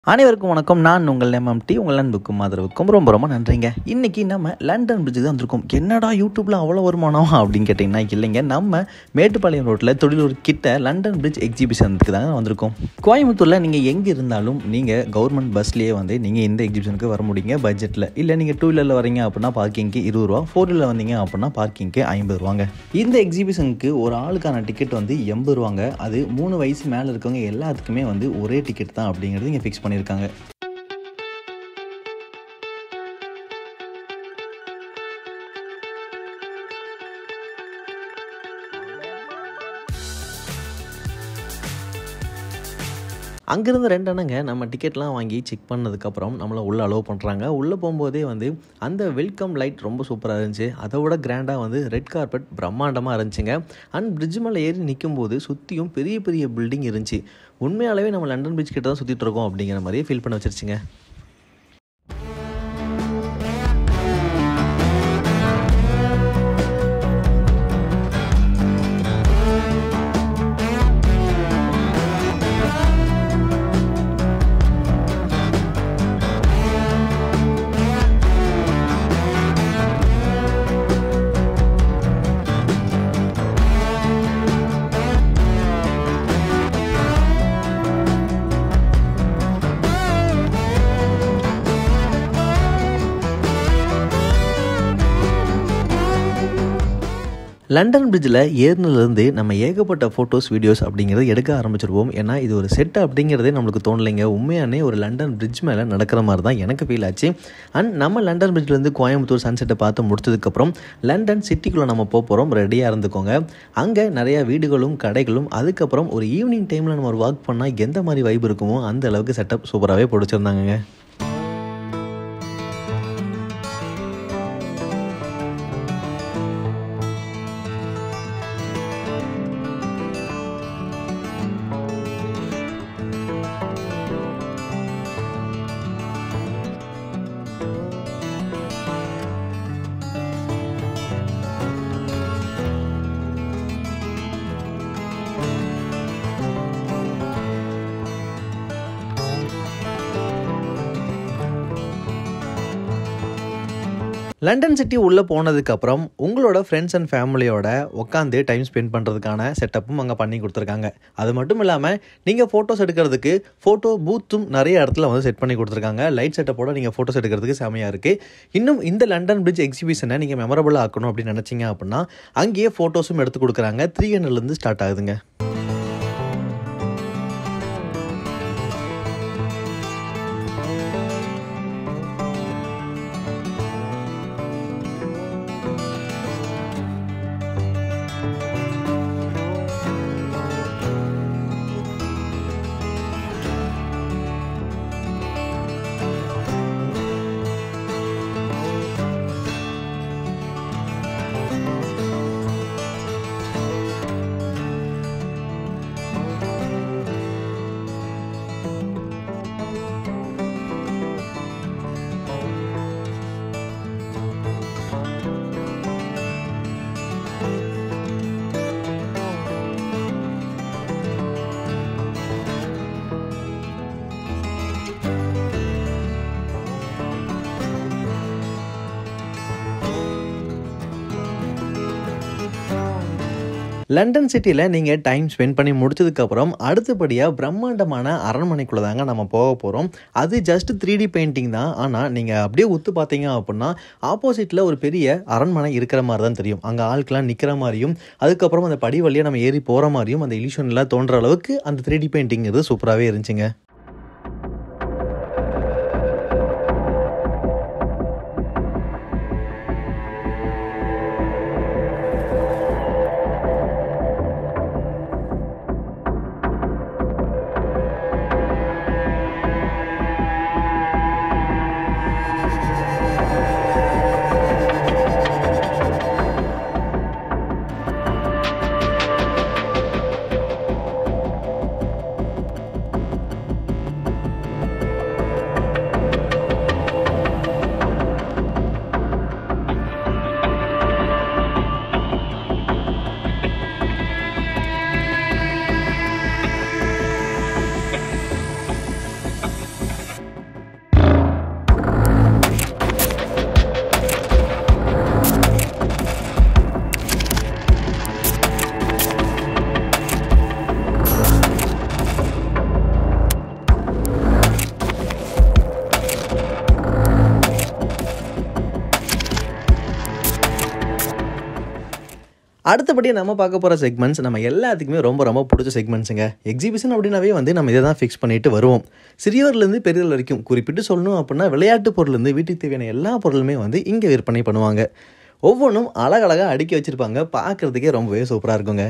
அனைவருக்கும் வணக்கம் நான் உங்கள் எம்எம்டி உங்கள் அன்புக்கும் ஆதரவுக்கும் ரொம்ப ரொம்ப நன்றிங்க இன்னைக்கு நம்ம லண்டன் பிரிட்ஜ் தான் வந்திருக்கோம் என்னடா யூடியூப்ல அவ்வளோ வருமானம் அப்படின்னு கேட்டிங்கன்னா இல்லைங்க நம்ம மேட்டுப்பாளையம் ரோட்டில் தொழிலூர் கிட்ட லண்டன் பிரிட்ஜ் எக்ஸிபிஷனுக்கு தான் வந்திருக்கோம் கோயம்புத்தூரில் நீங்கள் எங்கே இருந்தாலும் நீங்கள் கவர்மெண்ட் பஸ்லேயே வந்து நீங்கள் இந்த எக்ஸிபிஷனுக்கு வர முடியுங்க பட்ஜெட்டில் இல்லை நீங்கள் டூ வீலரில் வரீங்க அப்படின்னா பார்க்கிங்க்கு இருபது ரூபா ஃபோர் வீலர் வந்தீங்க அப்படின்னா பார்க்கிங்க்கு ஐம்பது ரூபாங்க இந்த எக்ஸிபிஷனுக்கு ஒரு ஆளுக்கான டிக்கெட் வந்து எண்பது ரூபாங்க அது மூணு வயசு மேலே இருக்கவங்க எல்லாத்துக்குமே வந்து ஒரே டிக்கெட் தான் அப்படிங்கிறது இங்கே ஃபிக்ஸ் பண்ணியிருக்காங்க அங்கேருந்து ரெண்டு அண்ணங்க நம்ம டிக்கெட்லாம் வாங்கி செக் பண்ணதுக்கப்புறம் நம்மளை உள்ளே அலோவ் பண்ணுறாங்க உள்ளே போகும்போதே வந்து அந்த வெல்கம் லைட் ரொம்ப சூப்பராக இருந்துச்சு அதை விட கிராண்டாக வந்து ரெட் கார்பெட் பிரம்மாண்டமாக இருந்துச்சுங்க அண்ட் பிரிட்ஜ் மேலே ஏறி நிற்கும்போது சுற்றியும் பெரிய பெரிய பில்டிங் இருந்துச்சு உண்மையாகவே நம்ம லண்டன் பிரிட்ஜ் கிட்ட தான் சுற்றிட்டு இருக்கோம் அப்படிங்கிற மாதிரியே ஃபீல் பண்ண வச்சிருச்சுங்க லண்டன் பிரிட்ஜில் ஏறினிலேருந்து நம்ம ஏகப்பட்ட ஃபோட்டோஸ் வீடியோஸ் அப்படிங்கிறது எடுக்க ஆரம்பிச்சிருவோம் ஏன்னா இது ஒரு செட் அப்படிங்கிறதே நம்மளுக்கு தோணலைங்க உண்மையானே ஒரு லண்டன் பிரிட்ஜ் மேலே நடக்கிற மாதிரி தான் எனக்கு ஃபீல் ஆச்சு அண்ட் நம்ம லண்டன் பிரிட்ஜ்லேருந்து கோயம்புத்தூர் சன்செட்டை பார்த்து முடிச்சதுக்கப்புறம் லண்டன் சிட்டிக்குள்ளே நம்ம போக போகிறோம் ரெடியாக இருந்துக்கோங்க அங்கே நிறையா வீடுகளும் கடைகளும் அதுக்கப்புறம் ஒரு ஈவினிங் டைமில் நம்ம ஒரு வாக் பண்ணால் எந்த மாதிரி வைப் இருக்குமோ அந்த அளவுக்கு செட்டப் சூப்பராகவே பிடிச்சிருந்தாங்கங்க லண்டன் சிட்டி உள்ளே போனதுக்கப்புறம் உங்களோட ஃப்ரெண்ட்ஸ் அண்ட் ஃபேமிலியோட உட்காந்து டைம் ஸ்பெண்ட் பண்ணுறதுக்கான செட்டப்பும் அங்கே பண்ணி கொடுத்துருக்காங்க அது மட்டும் இல்லாமல் நீங்கள் ஃபோட்டோஸ் எடுக்கிறதுக்கு ஃபோட்டோ பூத்தும் நிறைய இடத்துல வந்து செட் பண்ணி கொடுத்துருக்காங்க லைட் செட்டப்போட நீங்கள் ஃபோட்டோஸ் எடுக்கிறதுக்கு செமையாக இருக்குது இன்னும் இந்த லண்டன் பிரிட்ஜ் எக்ஸிபிஷனை நீங்கள் மெமரபுள் ஆக்கணும் அப்படின்னு நினச்சிங்க அப்படின்னா அங்கேயே ஃபோட்டோஸும் எடுத்து கொடுக்குறாங்க த்ரீ ஹண்ட்ரட்லேருந்து ஸ்டார்ட் ஆகுதுங்க லண்டன் சிட்டியில் நீங்கள் டைம் ஸ்பெண்ட் பண்ணி முடிச்சதுக்கப்புறம் அடுத்தபடியாக பிரம்மாண்டமான அரண்மனைக்குள்ளே தாங்க நம்ம போக போகிறோம் அது ஜஸ்ட் த்ரீ டி பெயிண்டிங் தான் ஆனால் நீங்கள் அப்படியே ஒத்து பார்த்தீங்க அப்படின்னா ஆப்போசிட்டில் ஒரு பெரிய அரண்மனை இருக்கிற மாதிரி தான் தெரியும் அங்கே ஆட்கள்லாம் நிற்கிற மாதிரியும் அதுக்கப்புறம் அந்த படி வழியாக நம்ம ஏறி போகிற மாதிரியும் அந்த இலியூஷன்லாம் தோன்ற அளவுக்கு அந்த த்ரீ டி பெயிண்டிங்கிறது சூப்பராகவே இருந்துச்சுங்க அடுத்தபடியாக நம்ம பார்க்க போகிற செக்மெண்ட்ஸ் நம்ம எல்லாத்துக்குமே ரொம்ப ரொம்ப பிடிச்ச செக்மெண்ட்ஸுங்க எக்ஸிபிஷன் அப்படின்னாவே வந்து நம்ம இதை தான் ஃபிக்ஸ் பண்ணிட்டு வருவோம் சிறியவர்லேருந்து பெரியவர் வரைக்கும் குறிப்பிட்டு சொல்லணும் அப்படின்னா விளையாட்டு பொருள்லேருந்து வீட்டுக்கு தேவையான எல்லா பொருளுமே வந்து இங்கே விற்பனை பண்ணுவாங்க ஒவ்வொன்றும் அழகழகாக அடுக்கி வச்சுருப்பாங்க பார்க்குறதுக்கே ரொம்பவே சூப்பராக இருக்குங்க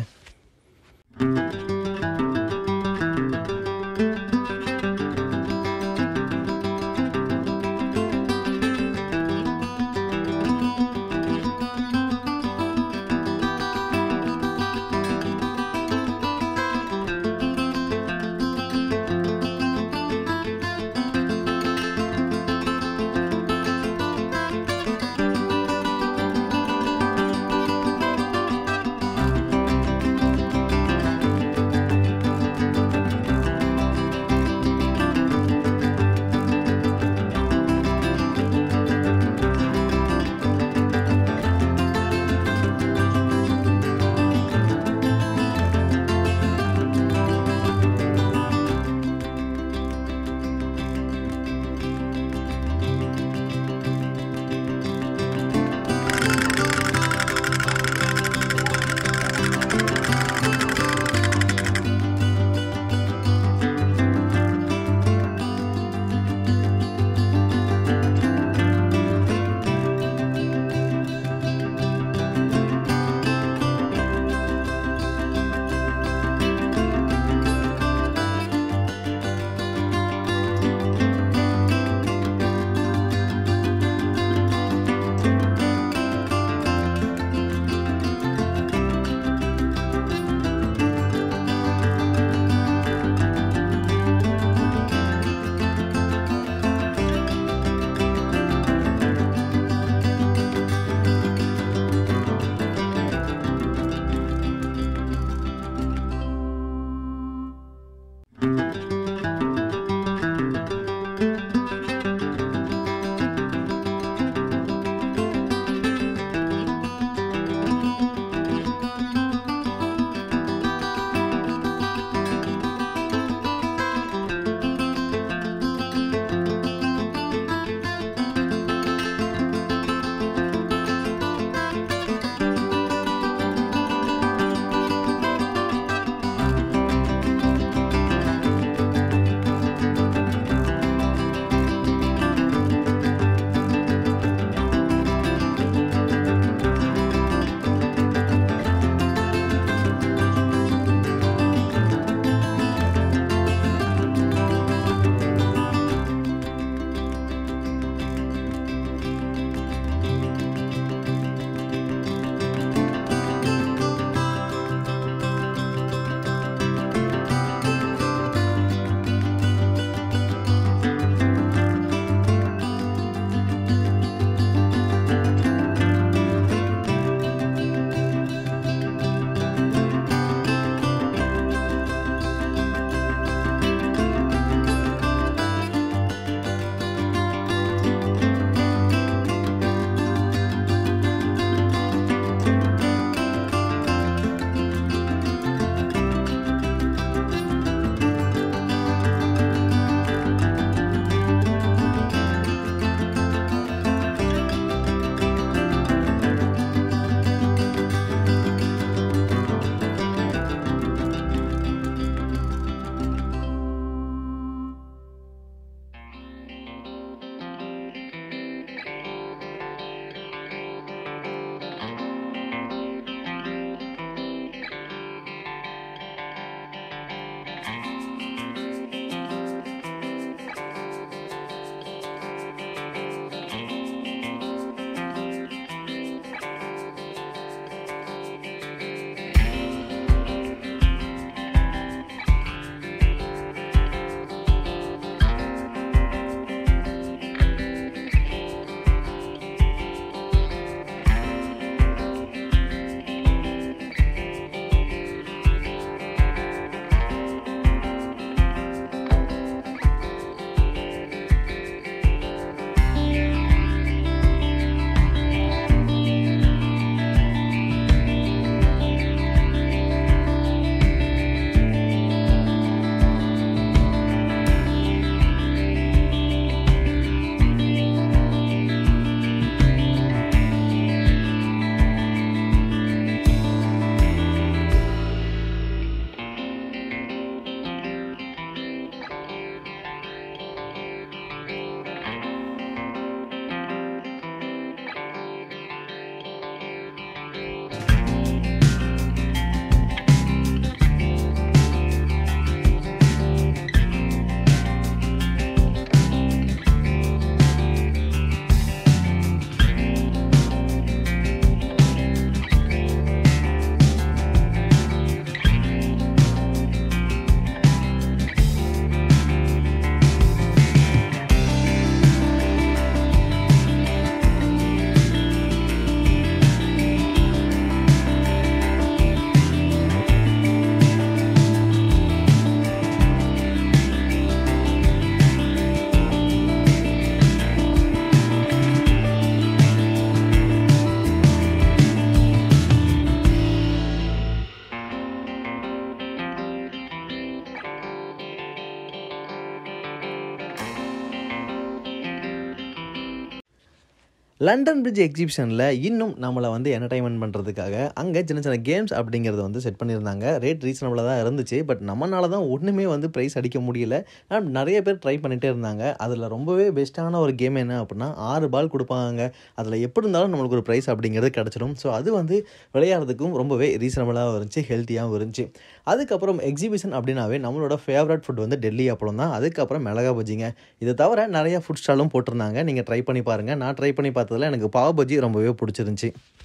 லண்டன் பிரிட்ஜ் எக்ஸிபிஷனில் இன்னும் நம்மளை வந்து என்டர்டைன்மெண்ட் பண்ணுறதுக்காக அங்கே சின்ன சின்ன கேம்ஸ் அப்படிங்கிறத வந்து செட் பண்ணியிருந்தாங்க ரேட் ரீசனபிளாக தான் இருந்துச்சு பட் நம்மளால தான் ஒன்றுமே வந்து ப்ரைஸ் அடிக்க முடியல ஆனால் நிறைய பேர் ட்ரை பண்ணிகிட்டே இருந்தாங்க அதில் ரொம்பவே பெஸ்ட்டான ஒரு கேம் என்ன அப்படின்னா ஆறு பால் கொடுப்பாங்க அதில் எப்படி இருந்தாலும் நம்மளுக்கு ஒரு ப்ரைஸ் அப்படிங்கிறது கிடச்சிடும் ஸோ அது வந்து விளையாடுறதுக்கும் ரொம்பவே ரீசனபிளாகவும் இருந்துச்சு ஹெல்த்தியாகவும் இருந்துச்சு அதுக்கப்புறம் எக்ஸிபிஷன் அப்படின்னாவே நம்மளோட ஃபேவரட் ஃபுட் வந்து டெல்லி அப்பளம் தான் அதுக்கப்புறம் மிளகா பஜ்ஜிங்க இதை தவிர நிறைய ஃபுட் ஸ்டாலும் போட்டிருந்தாங்க நீங்கள் ட்ரை பண்ணி பாருங்கள் நான் ட்ரை பண்ணி பார்த்ததுல எனக்கு பாவ பஜ்ஜி ரொம்பவே பிடிச்சிருந்துச்சி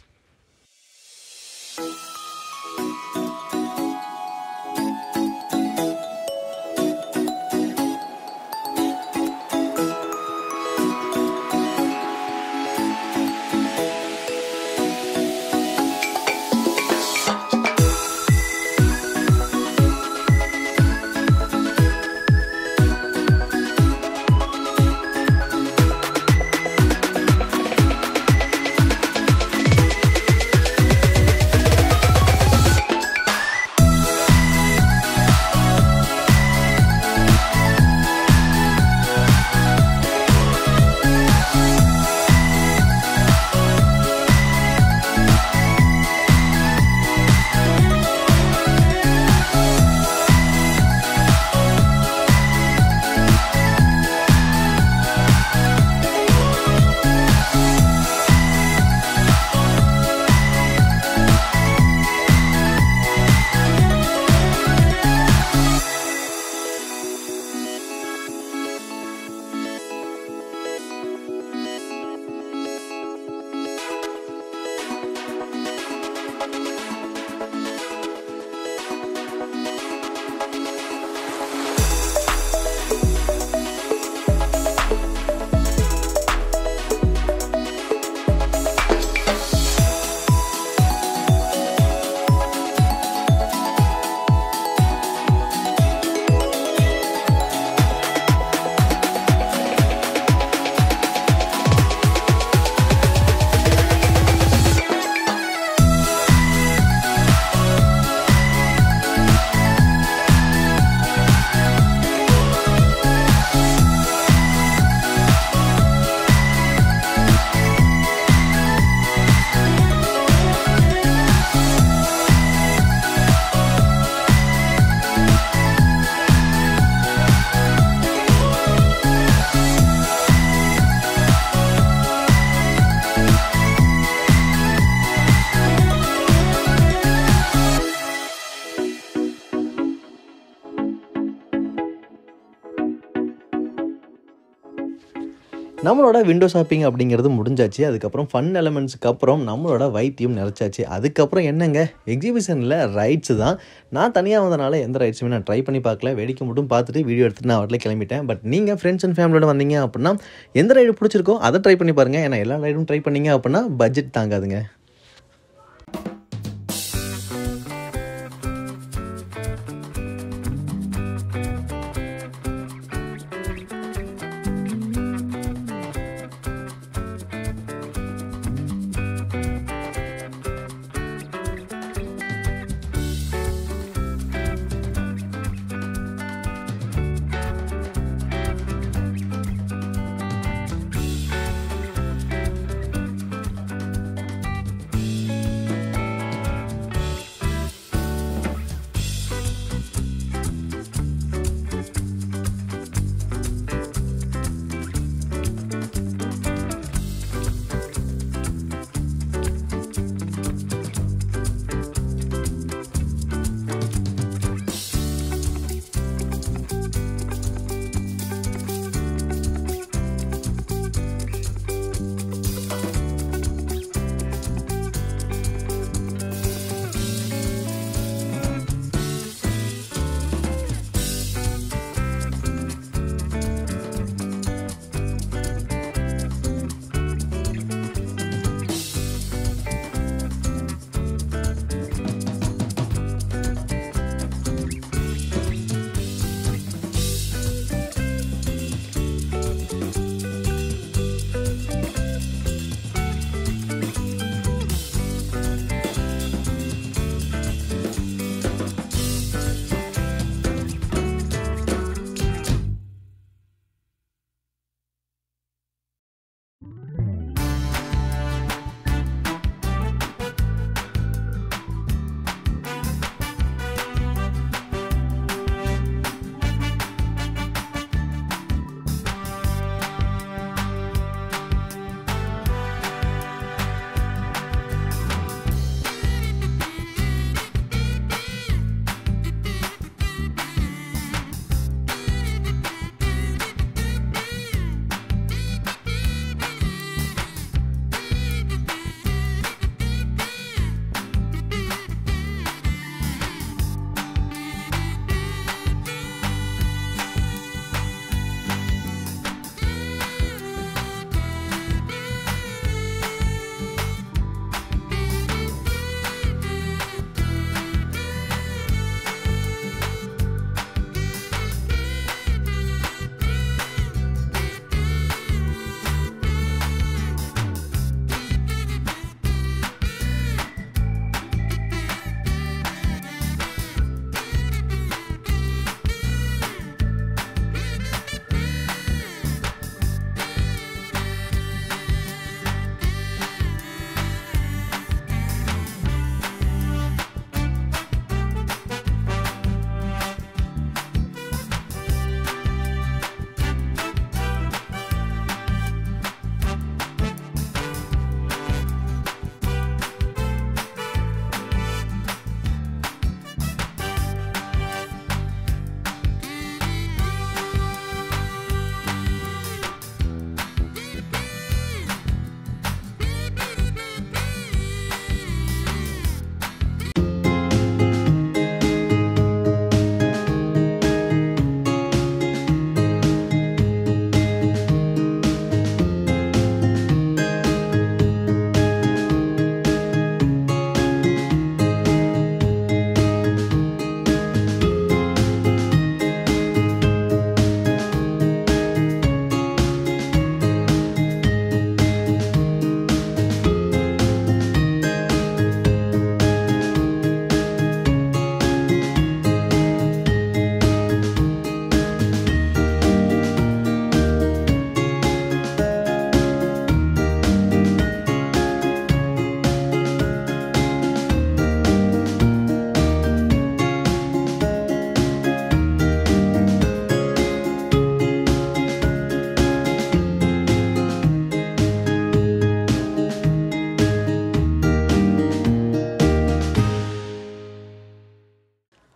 நம்மளோட விண்டோ ஷாப்பிங் அப்படிங்கிறது முடிஞ்சாச்சு அதுக்கப்புறம் ஃபன் எலமெண்ட்ஸுக்கு அப்புறம் நம்மளோட வைத்தியம் நிறைச்சாச்சு அதுக்கப்புறம் என்னங்க எக்ஸிபிஷனில் ரைட்ஸு தான் நான் தனியாக வந்தனால எந்த ரைட்ஸுமே நான் ட்ரை பண்ணி பார்க்கல வேடிக்கை மட்டும் பார்த்துட்டு வீடியோ எடுத்துட்டு நான் வரல கிளம்பிட்டேன் பட் நீங்கள் ஃப்ரெண்ட்ஸ் அண்ட் ஃபேமிலியோட வந்தீங்க அப்படின்னா எந்த ரைடு பிடிச்சிருக்கோ அதை ட்ரை பண்ணி பாருங்கள் ஏன்னா எல்லா ரைடும் ட்ரை பண்ணீங்க அப்படின்னா பட்ஜெட் தாங்காதுங்க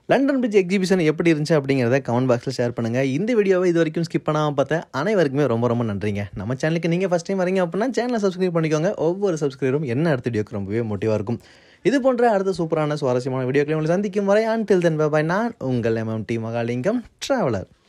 லண்டன் பிரிட்ஜ் எக்ஸிபிஷன் எப்படி இருந்துச்சு அப்படிங்கிறத கமெண்ட் பாக்ஸில் ஷேர் பண்ணுங்கள் இந்த வீடியோவை இது வரைக்கும் ஸ்கிப் பண்ணாமல் பார்த்த அனைவருக்குமே ரொம்ப ரொம்ப நன்றிங்க நம்ம சேனலுக்கு நீங்கள் ஃபஸ்ட் டைம் வரீங்க அப்படின்னா சேனலை சப்ஸ்கிரைப் பண்ணிக்கோங்க ஒவ்வொரு சப்ஸ்கிரைபரும் என்ன அடுத்த வீடியோக்கு ரொம்பவே மோட்டிவாக இருக்கும் இது போன்ற அடுத்த சூப்பரான சுவாரஸ்யமான வீடியோக்களை உங்களை சந்திக்கும் வரை அன்டில் தென் பாய் நான் உங்கள் எம்எம்டி மகாலிங்கம் ட்ராவலர்